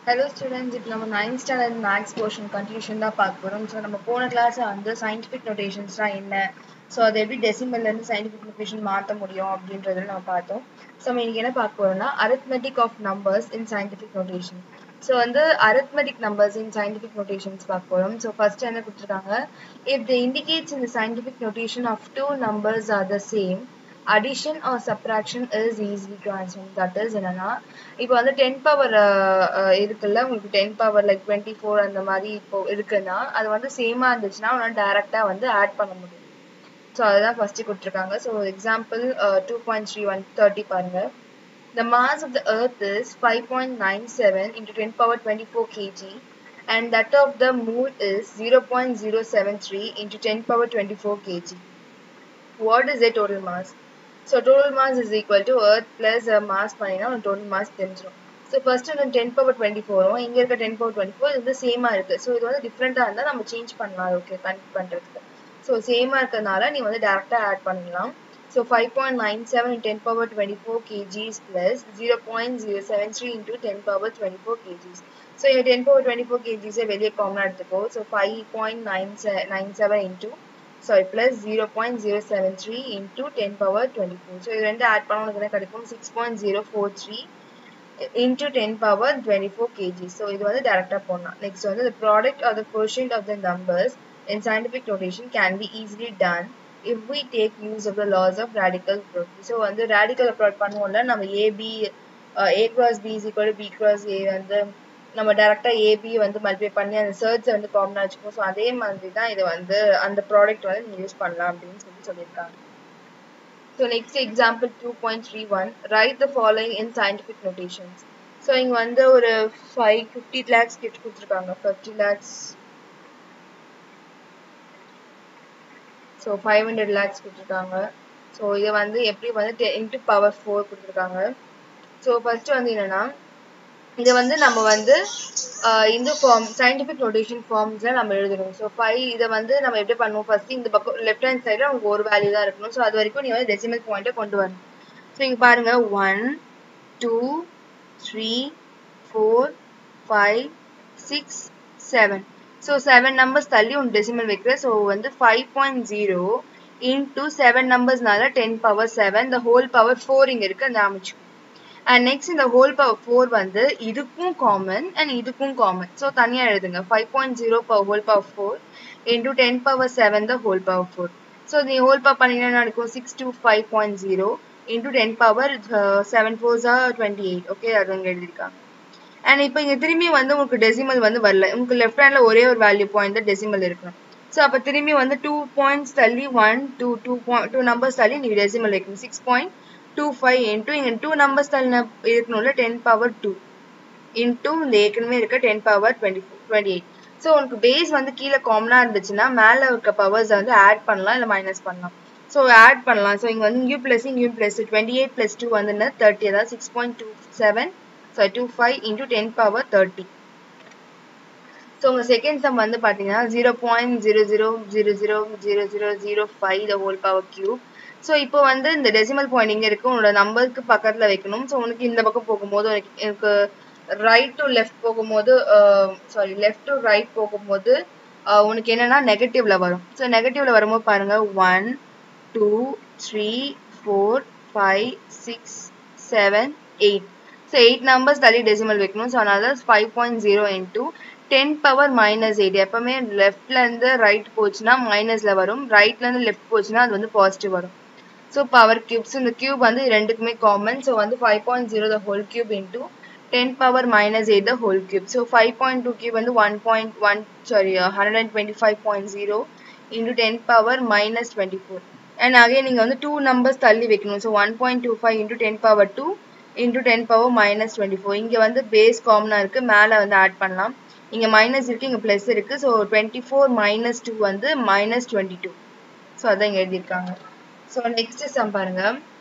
Hello students இப்போ நம்ம ninth standard maths portion conclusion தான் பார்க்க போகிறோம் ஸோ நம்ம போன கிளாஸில் வந்து சயின்டிஃபிக் நோட்டேஷன்ஸ்லாம் என்ன ஸோ அதை எப்படி டெசிமல்லேருந்து சயின்டிஃபிக் நோட்டேஷன் மாற்ற முடியும் அப்படின்றத நம்ம பார்த்தோம் ஸோ நம்ம இன்னைக்கு என்ன பார்க்க போகிறோம்னா arithmetic of numbers in scientific notation so வந்து arithmetic numbers in scientific notations பார்க்க போகிறோம் ஸோ ஃபர்ஸ்ட் என்ன கொடுத்துருக்காங்க if the indicates in the scientific notation of two numbers are the same addition or subtraction is easily to answer that is என்னன்னா இப்போ வந்து ten power இருக்குல்ல உங்களுக்கு ten power like twenty four அந்த மாதிரி இப்போ இருக்குன்னா அது வந்து சேமா இருந்துச்சுன்னா உன்னால டைரக்டா வந்து ஆட் பண்ண முடியும் ஸோ அதுதான் ஃபர்ஸ்ட் கொடுத்துருக்காங்க so example two point three one thirty பாருங்க The mass of the earth is 5.97 into 10 power 24 kg and that of the moon is 0.073 into 10 power 24 kg. What is the total mass? So total mass is equal to earth plus uh, mass பண்ணினா ஒரு total mass தெரிஞ்சிடும் so first இந்த ten power twenty ஃபோரும் இங்கே இருக்க ten power twenty four இது வந்து சேமாக இருக்குது ஸோ இது வந்து டிஃப்ரெண்ட்டாக இருந்தால் நம்ம சேஞ்ச் பண்ணலாம் ஓகே கனெக்ட் பண்ணுறதுக்கு ஸோ சேமாக இருக்கிறதுனால நீ வந்து டேரெக்டாக ஆட் பண்ணலாம் so five point nine seven ten power twenty four kgs plus zero point zero seven three into ten power twenty four kgs so இங்கே டென் பவர் டுவெண்ட்டி ஃபோர் கேஜிஸை வெளியே காமனாக எடுத்துக்கோ ஸோ ஃபைவ் பாயிண்ட் நைன் செ nine seven into sorry plus zero point zero seven three into ten power twenty four so இது ரெண்டு add பண்ண உனக்கு என்ன கிடைக்கும் six point zero four three into ten power twenty four kg so இது வந்து டேரெக்டாக போடலாம் நெக்ஸ்ட் வந்து the product or the quotient of the numbers in scientific notation can be easily done if we take use of the laws of radical approach so வந்து radical approach பண்ணுவோம்ல நம்ம A B A cross B is equal B cross A வந்து நம்ம டேரக்டா AB வந்து multiply பண்ணி அந்த search வந்து காமனா வச்சுக்கோம் ஸோ அதே மாதிரி தான் இது வந்து அந்த ப்ராடக்ட் வந்து நீங்க யூஸ் பண்ணலாம் அப்படின்னு சொல்லி சொல்லியிருக்காங்க so next example two point three one write the following in scientific notations so இங்கே வந்து ஒரு ஃபைவ் ஃபிஃப்டி லேக்ஸ் கிட்ட கொடுத்துருக்காங்க fifty lakhs so five hundred lakhs கொடுத்துருக்காங்க ஸோ இதை வந்து எப்படி வந்து இன்ட்டு பவர் ஃபோர் கொடுத்துருக்காங்க ஸோ ஃபர்ஸ்ட் வந்து என்னன்னா இதை வந்து நம்ம வந்து இந்த ஃபார்ம் சயின்டிஃபிக் நோட்டேஷன் ஃபார்ம்ஸில் நம்ம எழுதணும் ஸோ ஃபைவ் இதை வந்து நம்ம எப்படி பண்ணுவோம் ஃபர்ஸ்ட் இந்த பக்கம் லெஃப்ட் ஹேண்ட் சைடில் நமக்கு ஒரு வேல்யூ தான் இருக்கணும் ஸோ அது வரைக்கும் நீ வந்து டெசிமல் பாயிண்ட்டை கொண்டு வரணும் ஸோ இங்கே பாருங்க one two three four five six seven so seven numbers தள்ளி உன் டெசிமல் வைக்கிற ஸோ வந்து five point zero into seven நம்பர்ஸ்னால டென் பவர் செவன் இந்த ஹோல் பவர் ஃபோர் இங்கே இருக்கு அந்த அமைச்சு அண்ட் நெக்ஸ்ட் இந்த ஹோல் பவர் ஃபோர் வந்து இதுக்கும் காமன் அண்ட் இதுக்கும் காமன் ஸோ தனியாக எழுதுங்க five point zero power whole power four into ten power seven the whole power four so நீ ஹோல் பவர் பண்ணிங்கன்னா நடக்கும் six two five point zero into ten power seven ஃபோர்ஸா twenty eight okay அது அங்கே எழுதியிருக்காங்க and இப்போ இங்கே திரும்பி வந்து உங்களுக்கு டெசிமல் வந்து வரல உங்களுக்கு லெஃப்ட் ஹேண்டில் ஒரே ஒரு வேல்யூ பாயிண்ட் தான் டெசிமல் இருக்கணும் ஸோ அப்போ திரும்பி வந்து டூ பாயிண்ட்ஸ் தள்ளி one two two point two numbers தள்ளி நீங்கள் டெசிமல் வைக்கணும் six point two five into இங்கே டூ நம்பர்ஸ் தள்ளி இருக்கணும்ல டென் பவர் டூ இன்டூ இந்த ஏற்கனவே இருக்க ten power twenty four twenty eight so உனக்கு பேஸ் வந்து கீழே காமனாக இருந்துச்சுன்னா மேலே இருக்க பவர்ஸை வந்து ஆட் பண்ணலாம் இல்லை மைனஸ் பண்ணலாம் ஸோ ஆட் பண்ணலாம் ஸோ இங்கே வந்து இங்கேயும் ப்ளஸ் இங்கேயும் plus twenty eight plus two வந்து தேர்ட்டி அதாவது six point two seven so two five into ten power thirty so உங்கள் செகண்ட் சம் வந்து பார்த்தீங்கன்னா zero point zero zero zero zero zero zero zero five the whole power cube so இப்போ வந்து இந்த decimal point இங்கே இருக்கு உன்னோட நம்பருக்கு பக்கத்தில் வைக்கணும் ஸோ உனக்கு இந்த பக்கம் போகும்போது உனக்கு எனக்கு ரைட் டு லெஃப்ட் போகும்போது சாரி லெஃப்ட் டு ரைட் போகும்போது உனக்கு என்னன்னா நெகட்டிவ்ல வரும் ஸோ நெகட்டிவ்ல வரும்போது பாருங்க one two three four five six seven eight so eight numbers தள்ளி டெசிமல் வைக்கணும் ஸோ அதனால five point zero into ten power minus eight எப்பவுமே லெஃப்ட்ல இருந்து ரைட் போச்சுன்னா மைனஸ்ல வரும் ரைட்ல இருந்து லெஃப்ட் போச்சுன்னா அது வந்து பாசிட்டிவ் வரும் ஸோ பவர் கியூப்ஸ் இந்த கியூப் வந்து ரெண்டுக்குமே காமன் ஸோ வந்து five point zero the whole cube into ten power minus eight the whole cube so five point two cube வந்து one point one sorry hundred and twenty five point zero into ten power minus twenty four and again நீங்கள் வந்து two numbers தள்ளி வைக்கணும் so one point two five into ten power two into ten power minus twenty four இங்கே வந்து base காமனாக இருக்குது மேலே வந்து ஆட் பண்ணலாம் இங்கே மைனஸ் இருக்குது இங்கே ப்ளஸ் இருக்குது so twenty four minus two வந்து மைனஸ் டுவெண்ட்டி டூ ஸோ அதான் இங்கே எழுதியிருக்காங்க ஸோ நெக்ஸ்ட் சம் பாருங்க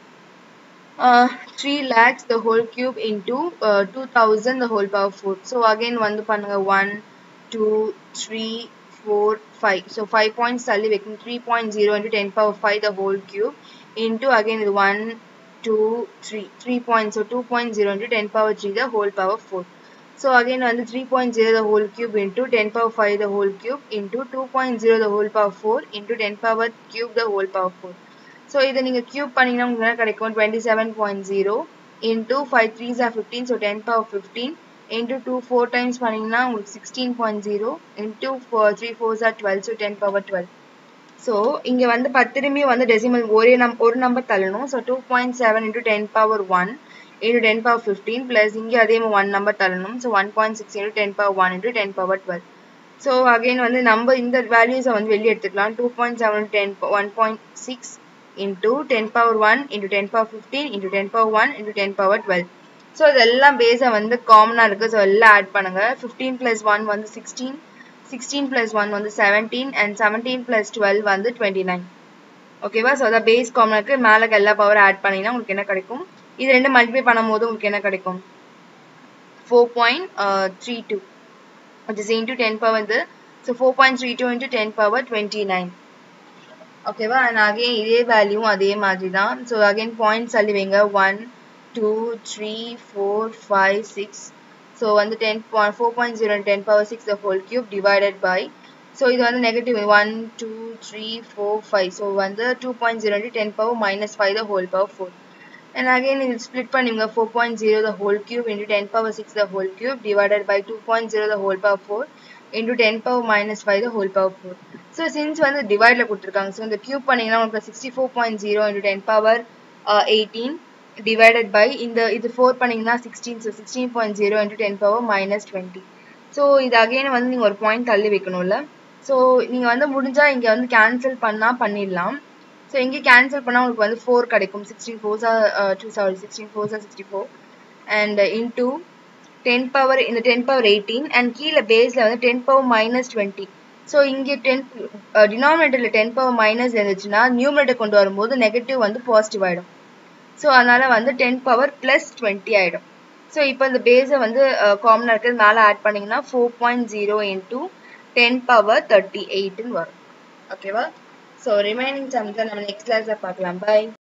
three lakhs the whole cube into two thousand the whole power four so again வந்து பண்ணுங்க one two three four five so five points தள்ளி வைக்கணும் three point zero into ten power five the whole cube into again இது one two three three point so two point zero into ten power three the whole power four so again வந்து three point zero the whole cube into ten power five the whole cube into two point zero the whole power four into ten power cube the whole power four so இதை நீங்கள் cube பண்ணிங்கன்னா உங்களுக்கு என்ன கிடைக்கும் twenty seven point zero into five threes are fifteen so ten power fifteen into two four times பண்ணிங்கன்னா உங்களுக்கு sixteen point zero into four three fours are twelve so ten power twelve so இங்கே வந்து பத்திரமே வந்து decimal ஒரே நம் ஒரு number தள்ளணும் so two point seven into ten power one into 10 power 15 plus இங்கே அதே ஒன் நம்பர் தள்ளணும் so one point six into ten power one into ten power twelve so again வந்து நம்ம இந்த வேல்யூஸை வந்து வெளியே எடுத்துக்கலாம் two point seven ten one point six into ten power one into ten power fifteen into ten power one into ten power twelve so இதெல்லாம் பேஸை வந்து காமனாக இருக்குது ஸோ எல்லாம் ஆட் பண்ணுங்கள் ஃபிஃப்டீன் ப்ளஸ் ஒன் வந்து சிக்ஸ்டீன் சிக்ஸ்டீன் ப்ளஸ் ஒன் வந்து seventeen and seventeen plus twelve வந்து டுவெண்ட்டி நைன் ஓகேவா ஸோ அதான் பேஸ் காமனாக இருக்குது மேலே எல்லா பவர் ஆட் பண்ணிங்கன்னா உங்களுக்கு என்ன கிடைக்கும் இது ரெண்டு மல்டிப்ளை பண்ணும்போது உங்களுக்கு என்ன கிடைக்கும் four point three two it is into ten power வந்து so four point three two into ten power twenty nine ஓகேவா அண்ட் அகைன் இதே வேல்யூவும் அதே மாதிரி தான் ஸோ அகைன் பாயிண்ட்ஸ் அள்ளி வைங்க one two three four five six so வந்து ten four point zero ten power six the whole cube divided by so இது வந்து negative one two three four five so வந்து two point zero ten power minus five the whole power four and again you split பண்ணுங்க 4.0 the whole cube into 10 power 6 the whole cube divided by 2.0 the whole power 4 into 10 power minus 5 the whole power 4 so since வந்து divideல கொடுத்திருக்காங்க so இந்த cube பண்ணீங்கன்னா உங்களுக்கு 64.0 into 10 power uh, 18 divided by இந்த இது 4 பண்ணீங்கன்னா 16 so 16.0 into 10 power minus 20 so இது again வந்து நீங்க ஒரு பாயிண்ட் தள்ளி வைக்கணும்ல so நீங்க வந்து முடிஞ்சா இங்க வந்து கேன்சல் பண்ணா பண்ணிடலாம் ஸோ இங்கே கேன்சல் பண்ணால் உங்களுக்கு வந்து ஃபோர் கிடைக்கும் சிக்ஸ்டீன் ஃபோர்ஸா டூ சாரி சிக்ஸ்டீன் ஃபோர்ஸா sixty four and into ten power இந்த டென் பவர் எயிட்டீன் அண்ட் கீழே பேஸில் வந்து ten power minus twenty so இங்கே டென் டினாமினேட்டரில் டென் பவர் மைனஸ் இருந்துச்சுன்னா நியூமினேட்டர் கொண்டு வரும்போது நெகட்டிவ் வந்து பாசிட்டிவ் ஆகிடும் ஸோ அதனால் வந்து டென் பவர் ப்ளஸ் டுவெண்ட்டி ஆகிடும் ஸோ இப்போ இந்த பேஸை வந்து காமனாக இருக்கிறது மேலே ஆட் பண்ணிங்கன்னா four point zero into ten power thirty எயிட்டுன்னு வரும் ஓகேவா ஸோ ரிமைனிங் சம்ஸை நம்ம நெக்ஸ்ட் கிளாஸில் பார்க்கலாம் பை